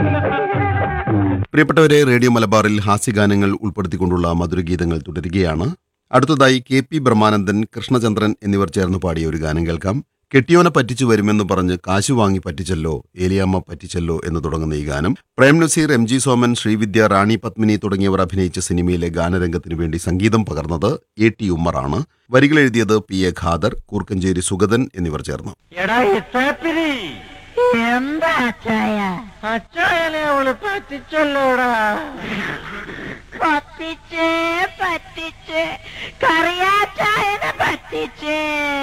പ്രിയപ്പെട്ടവരെ റേഡിയോ മലബാറിൽ ഹാസ്യഗാനങ്ങൾ ഉൾപ്പെടുത്തിക്കൊണ്ടുള്ള മധുരഗീതങ്ങൾ തുടരുകയാണ് അടുത്തതായി കെ പി ബ്രഹ്മാനന്ദൻ കൃഷ്ണചന്ദ്രൻ എന്നിവർ ചേർന്ന് പാടിയ ഒരു ഗാനം കേൾക്കാം കെട്ടിയോനെ പറ്റിച്ചു വരുമെന്ന് പറഞ്ഞ് കാശു വാങ്ങി പറ്റിച്ചല്ലോ ഏലിയാമ്മ പറ്റിച്ചല്ലോ എന്ന് തുടങ്ങുന്ന ഈ ഗാനം പ്രേം നസീർ എം ജി സോമൻ ശ്രീവിദ്യ റാണി പത്മിനി തുടങ്ങിയവർ അഭിനയിച്ച സിനിമയിലെ ഗാനരംഗത്തിനു വേണ്ടി സംഗീതം പകർന്നത് എ ടി ഉമ്മറാണ് വരികൾ എഴുതിയത് പി എ ഖാദർ കൂർക്കഞ്ചേരി സുഗതൻ എന്നിവർ ചേർന്നു എടാ ഇത്താപ്പിരി എന്താ അച്ചായ അച്ചായനെ അവള് പറ്റിച്ചല്ലോടാ പറ്റിച്ചേ പറ്റിച്ചേ കറിയാച്ചായനെ പറ്റിച്ചേ